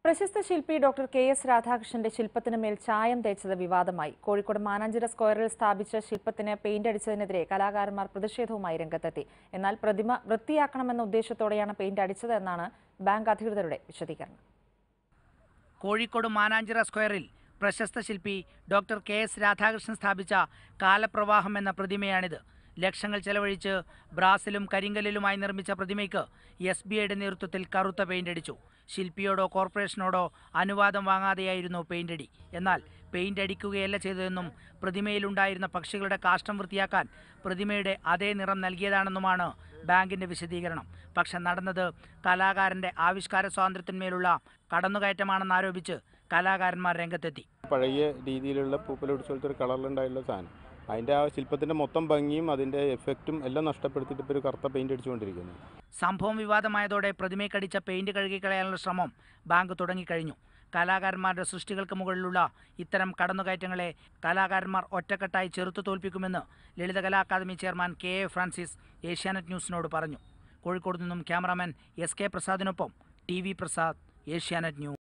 പ്രശസ്ത ശില്പി doctor K S രാധാകൃഷ്ണന്റെ ശില്പത്തിന് മേൽ ചായം തേച്ചത് വിവാദമായി കോഴിക്കോട് മാനാഞ്ചിറ സ്ക്വയറിൽ സ്ഥാപിച്ച ശില്പത്തിന് പെയിന്റ് അടിച്ചതിനെതിരെ കലാകാരന്മാർ പ്രതിഷേധവുമായി രംഗത്തെത്തി എന്നാൽ പ്രതിമ വൃത്തിയാക്കണമെന്ന ഉദ്ദേശത്തോടെയാണ് പെയിന്റ് അടിച്ചത് എന്നാണ് ബാങ്ക് അധികൃതരുടെ വിശദീകരണം കോഴിക്കോട് മാനാഞ്ചിറ സ്ക്വയറിൽ പ്രശസ്ത ശില്പി ഡോക്ടർ കെ എസ് രാധാകൃഷ്ണൻ സ്ഥാപിച്ച കാലപ്രവാഹം എന്ന പ്രതിമയാണിത് ലക്ഷങ്ങൾ ചെലവഴിച്ച് ബ്രാസിലും കരിങ്കല്ലിലുമായി നിർമ്മിച്ച പ്രതിമയ്ക്ക് എസ് ബി ഐയുടെ നേതൃത്വത്തിൽ കറുത്ത പെയിന്റ് അടിച്ചു ശില്പിയോടോ കോർപ്പറേഷനോടോ അനുവാദം വാങ്ങാതെയായിരുന്നു പെയിന്റ് അടി എന്നാൽ പെയിന്റ് അടിക്കുകയല്ല ചെയ്തതെന്നും പ്രതിമയിലുണ്ടായിരുന്ന പക്ഷികളുടെ കാഷ്ടം വൃത്തിയാക്കാൻ പ്രതിമയുടെ അതേ നിറം നൽകിയതാണെന്നുമാണ് ബാങ്കിന്റെ വിശദീകരണം പക്ഷെ നടന്നത് കലാകാരന്റെ ആവിഷ്കാര സ്വാതന്ത്ര്യത്തിന്മേലുള്ള കടന്നുകയറ്റമാണെന്നാരോപിച്ച് കലാകാരന്മാർ രംഗത്തെത്തി പഴയ രീതിയിലുള്ള പൂപ്പലൊടിച്ച പോലത്തെ ഒരു കളറിലുണ്ടായുള്ള സാധനം അതിൻ്റെ ആ ശില്പത്തിൻ്റെ മൊത്തം ഭംഗിയും അതിൻ്റെ എഫക്റ്റും എല്ലാം നഷ്ടപ്പെടുത്തിയിട്ട് ഇപ്പോൾ ഒരു കറുത്ത പെയിൻ്റ് അടിച്ചുകൊണ്ടിരിക്കുന്നു സംഭവം വിവാദമായതോടെ പ്രതിമയ്ക്കടിച്ച പെയിന്റ് കഴുകിക്കളയാനുള്ള ശ്രമം ബാങ്ക് തുടങ്ങിക്കഴിഞ്ഞു കലാകാരന്മാരുടെ സൃഷ്ടികൾക്ക് മുകളിലുള്ള ഇത്തരം കടന്നുകയറ്റങ്ങളെ കലാകാരന്മാർ ഒറ്റക്കെട്ടായി ചെറുത്തു തോൽപ്പിക്കുമെന്ന് ലളിതകലാ academy chairman K A Francis Asianet ന്യൂസിനോട് പറഞ്ഞു കോഴിക്കോട് നിന്നും ക്യാമറാമാൻ എസ് കെ പ്രസാദിനൊപ്പം T V Prasad Asianet news